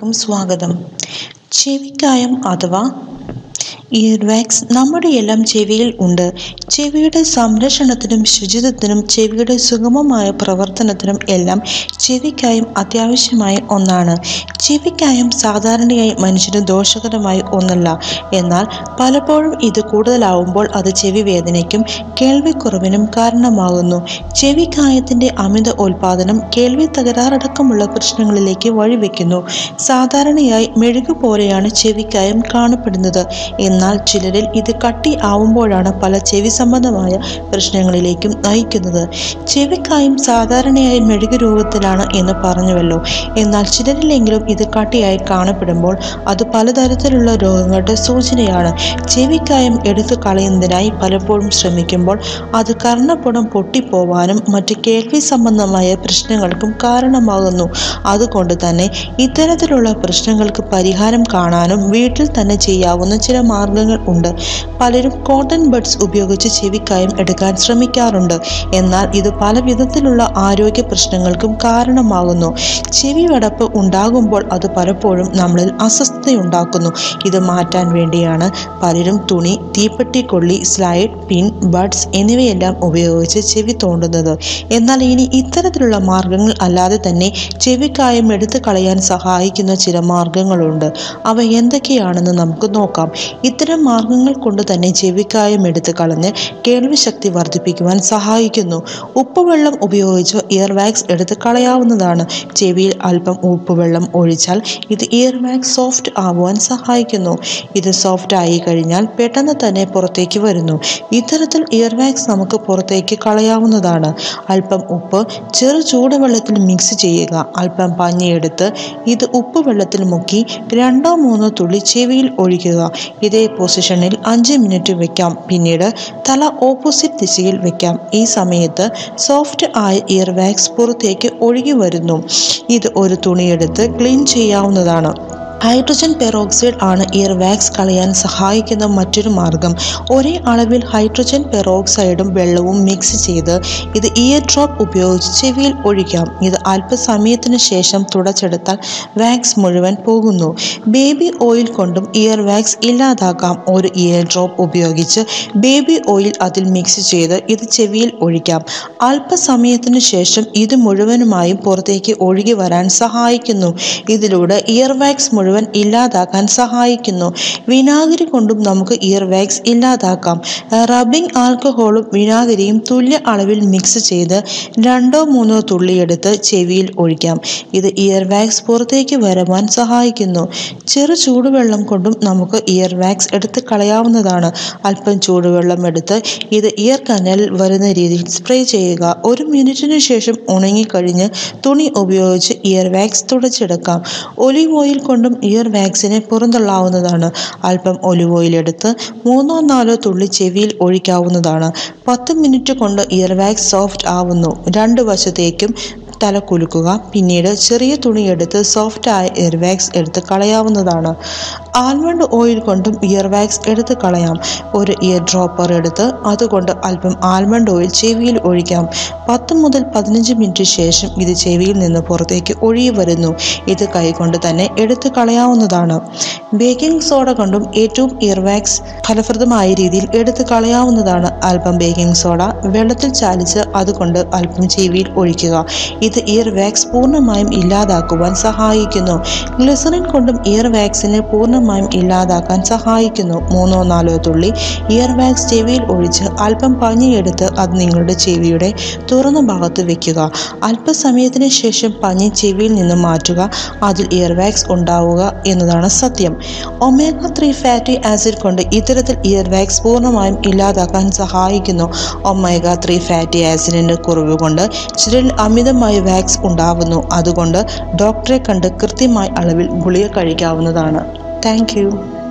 എല്ലാവർക്കും സ്വാഗതം ചെവിക്കായം അഥവാ ഇയർ വാക്സ് നമ്മുടെ എല്ലാം ചെവിയിൽ ഉണ്ട് ചെവിയുടെ സംരക്ഷണത്തിനും ശുചിത്വത്തിനും ചെവിയുടെ സുഗമമായ പ്രവർത്തനത്തിനും എല്ലാം ചെവിക്കായം അത്യാവശ്യമായ ഒന്നാണ് ചെവിക്കായം സാധാരണയായി മനുഷ്യന് ദോഷകരമായ ഒന്നല്ല എന്നാൽ പലപ്പോഴും ഇത് കൂടുതലാവുമ്പോൾ അത് ചെവി വേദനയ്ക്കും കേൾവിക്കുറവിനും കാരണമാകുന്നു ചെവിക്കായത്തിൻ്റെ അമിത ഉൽപാദനം കേൾവി തകരാറടക്കമുള്ള പ്രശ്നങ്ങളിലേക്ക് വഴിവെക്കുന്നു സാധാരണയായി മെഴുകു പോലെയാണ് ചെവിക്കായം കാണപ്പെടുന്നത് എന്നാൽ ചിലരിൽ ഇത് കട്ടി ആവുമ്പോഴാണ് പല ചെവി സംബന്ധമായ പ്രശ്നങ്ങളിലേക്കും നയിക്കുന്നത് ചെവിക്കായം സാധാരണയായി മെഴുകു രൂപത്തിലാണ് എന്ന് പറഞ്ഞുവല്ലോ എന്നാൽ ചിലരിലെങ്കിലും ഇത് കട്ടിയായി കാണപ്പെടുമ്പോൾ അത് പലതരത്തിലുള്ള രോഗങ്ങളുടെ സൂചനയാണ് ചെവിക്കായം എടുത്തു കളയുന്നതിനായി പലപ്പോഴും ശ്രമിക്കുമ്പോൾ അത് കർണപ്പുടം പൊട്ടിപ്പോവാനും മറ്റ് കേൾവി സംബന്ധമായ പ്രശ്നങ്ങൾക്കും കാരണമാകുന്നു അതുകൊണ്ട് തന്നെ ഇത്തരത്തിലുള്ള പ്രശ്നങ്ങൾക്ക് പരിഹാരം കാണാനും വീട്ടിൽ തന്നെ ചെയ്യാവുന്ന ചില മാർഗങ്ങൾ ഉണ്ട് പലരും കോട്ടൺ ബഡ്സ് ഉപയോഗിച്ച് ചെവിക്കായം എടുക്കാൻ ശ്രമിക്കാറുണ്ട് എന്നാൽ ഇത് പല വിധത്തിലുള്ള ആരോഗ്യ പ്രശ്നങ്ങൾക്കും കാരണമാകുന്നു ചെവി അടപ്പ് ഉണ്ടാകുമ്പോൾ അത് പലപ്പോഴും നമ്മളിൽ അസ്വസ്ഥതയുണ്ടാക്കുന്നു ഇത് മാറ്റാൻ വേണ്ടിയാണ് പലരും തുണി തീപ്പെട്ടിക്കൊള്ളി സ്ലൈഡ് പിൻ ബഡ്സ് എന്നിവയെല്ലാം ഉപയോഗിച്ച് ചെവി തോണ്ടുന്നത് എന്നാൽ ഇനി ഇത്തരത്തിലുള്ള മാർഗങ്ങൾ അല്ലാതെ തന്നെ ചെവിക്കായം എടുത്തു കളയാൻ സഹായിക്കുന്ന ചില മാർഗങ്ങളുണ്ട് അവ എന്തൊക്കെയാണെന്ന് നമുക്ക് നോക്കാം ഇത്തരം മാർഗങ്ങൾ കൊണ്ട് തന്നെ ചെവിക്കായം എടുത്ത് കളഞ്ഞ് കേൾവിശക്തി വർദ്ധിപ്പിക്കുവാൻ സഹായിക്കുന്നു ഉപ്പുവെള്ളം ഉപയോഗിച്ച് ഇയർ വാക്സ് എടുത്ത് കളയാവുന്നതാണ് ചെവിയിൽ അല്പം ഉപ്പുവെള്ളം ഒഴിച്ചാൽ ഇത് ഇയർ വാക്സ് സോഫ്റ്റ് ആവുവാൻ സഹായിക്കുന്നു ഇത് സോഫ്റ്റ് ആയി കഴിഞ്ഞാൽ പെട്ടെന്ന് തന്നെ പുറത്തേക്ക് വരുന്നു ഇത്തരത്തിൽ ഇയർ വാക്സ് നമുക്ക് പുറത്തേക്ക് കളയാവുന്നതാണ് അല്പം ഉപ്പ് ചെറു ചൂടുവെള്ളത്തിൽ മിക്സ് ചെയ്യുക അല്പം പഞ്ഞിയെടുത്ത് ഇത് ഉപ്പ് വെള്ളത്തിൽ മുക്കി രണ്ടോ മൂന്നോ തുള്ളി ചെവിയിൽ ഒഴിക്കുക ഇതേ പൊസിഷനിൽ അഞ്ച് മിനിറ്റ് വെക്കാം പിന്നീട് തല ഓപ്പോസിറ്റ് ദിശയിൽ വെക്കാം ഈ സമയത്ത് സോഫ്റ്റ് ആയ ഇയർ വാക്സ് പുറത്തേക്ക് ഒഴുകി വരുന്നു ഇത് ഒരു തുണിയെടുത്ത് ക്ലീൻ ചെയ്യാവുന്നതാണ് ഹൈഡ്രജൻ പെറോക്സൈഡ് ആണ് ഇയർ വാക്സ് കളയാൻ സഹായിക്കുന്ന മറ്റൊരു മാർഗം ഒരേ അളവിൽ ഹൈഡ്രജൻ പെറോക്സൈഡും വെള്ളവും മിക്സ് ചെയ്ത് ഇത് ഇയർ ഡ്രോപ്പ് ഉപയോഗിച്ച് ചെവിയിൽ ഒഴിക്കാം ഇത് അല്പസമയത്തിന് ശേഷം തുടച്ചെടുത്താൽ വാക്സ് മുഴുവൻ പോകുന്നു ബേബി ഓയിൽ കൊണ്ടും ഇയർ വാക്സ് ഇല്ലാതാക്കാം ഒരു ഇയർ ഡ്രോപ്പ് ഉപയോഗിച്ച് ബേബി ഓയിൽ അതിൽ മിക്സ് ചെയ്ത് ഇത് ചെവിയിൽ ഒഴിക്കാം അല്പസമയത്തിന് ശേഷം ഇത് മുഴുവനുമായും പുറത്തേക്ക് ഒഴുകി വരാൻ സഹായിക്കുന്നു ഇതിലൂടെ ഇയർ വാക്സ് മുഴുവൻ ഇല്ലാതാക്കാൻ സഹായിക്കുന്നു വിനാഗിരി കൊണ്ടും നമുക്ക് ഇയർ വാക്സ് ഇല്ലാതാക്കാം റബ്ബിംഗ് ആൽക്കഹോളും വിനാഗിരിയും തുല്യ അളവിൽ മിക്സ് ചെയ്ത് രണ്ടോ മൂന്നോ തുള്ളിയെടുത്ത് ചെവിയിൽ ഒഴിക്കാം ഇത് ഇയർ വാക്സ് പുറത്തേക്ക് വരുവാൻ സഹായിക്കുന്നു ചെറു ചൂടുവെള്ളം കൊണ്ടും നമുക്ക് ഇയർ വാക്സ് എടുത്ത് കളയാവുന്നതാണ് അല്പം ചൂടുവെള്ളം എടുത്ത് ഇത് ഇയർ കനലിൽ വരുന്ന രീതിയിൽ സ്പ്രേ ചെയ്യുക ഒരു മിനിറ്റിന് ശേഷം ഉണങ്ങിക്കഴിഞ്ഞ് തുണി ഉപയോഗിച്ച് ഇയർ വാക്സ് തുടച്ചെടുക്കാം ഒലിവ് ഓയിൽ കൊണ്ടും ഇയർ വാക്സിനെ പുറന്തള്ളാവുന്നതാണ് അല്പം ഒലിവ് ഓയിൽ എടുത്ത് മൂന്നോ നാലോ തുള്ളി ചെവിയിൽ ഒഴിക്കാവുന്നതാണ് പത്ത് മിനിറ്റ് കൊണ്ട് ഇയർ വാക്സ് സോഫ്റ്റ് ആവുന്നു രണ്ട് വശത്തേക്കും തല കുലുക്കുക പിന്നീട് ചെറിയ തുണിയെടുത്ത് സോഫ്റ്റ് ആയ ഇയർ വാക്സ് എടുത്ത് കളയാവുന്നതാണ് ആൽമണ്ട് ഓയിൽ കൊണ്ടും ഇയർ വാക്സ് എടുത്ത് കളയാം ഒരു ഇയർ ഡ്രോപ്പർ എടുത്ത് അതുകൊണ്ട് അല്പം ആൽമണ്ട് ഓയിൽ ചെവിയിൽ ഒഴിക്കാം പത്ത് മുതൽ പതിനഞ്ച് മിനിറ്റ് ശേഷം ഇത് ചെവിയിൽ നിന്ന് പുറത്തേക്ക് ഒഴുകി വരുന്നു ഇത് കൈകൊണ്ട് തന്നെ എടുത്ത് കളയാവുന്നതാണ് ബേക്കിംഗ് സോഡ കൊണ്ടും ഏറ്റവും ഇയർ വാക്സ് ഫലപ്രദമായ രീതിയിൽ എടുത്ത് കളയാവുന്നതാണ് അല്പം ബേക്കിംഗ് സോഡ വെള്ളത്തിൽ ചാലിച്ച് അതുകൊണ്ട് അല്പം ചെവിയിൽ ഒഴിക്കുക ഇത് ഇയർ വാക്സ് പൂർണ്ണമായും ഇല്ലാതാക്കുവാൻ സഹായിക്കുന്നു ഗ്ലിസറിൻ കൊണ്ടും ഇയർ വാക്സിനെ പൂർണ്ണമായും ഇല്ലാതാക്കാൻ സഹായിക്കുന്നു മൂന്നോ നാലോ തുള്ളി ഇയർ വാക്സ് ചെവിയിൽ ഒഴിച്ച് അല്പം പഞ്ഞിയെടുത്ത് അത് നിങ്ങളുടെ ചെവിയുടെ തുറന്ന ഭാഗത്ത് വെക്കുക അല്പസമയത്തിന് ശേഷം പഞ്ഞി ചെവിയിൽ നിന്ന് മാറ്റുക അതിൽ ഇയർ വാക്സ് ഉണ്ടാവുക എന്നതാണ് സത്യം ഒമേഗ ത്രീ ഫാറ്റി ആസിഡ് കൊണ്ട് ഇത്തരത്തിൽ ഇയർ വാക്സ് പൂർണ്ണമായും ഇല്ലാതാക്കാൻ സഹായിക്കുന്നു ഒമേഗ ത്രീ ഫാറ്റി ആസിഡിൻ്റെ കുറവ് കൊണ്ട് ചിലരിൽ അമിതമായ വാക്സ് ഉണ്ടാവുന്നു അതുകൊണ്ട് ഡോക്ടറെ കണ്ട് കൃത്യമായ അളവിൽ ഗുളിക കഴിക്കാവുന്നതാണ് താങ്ക്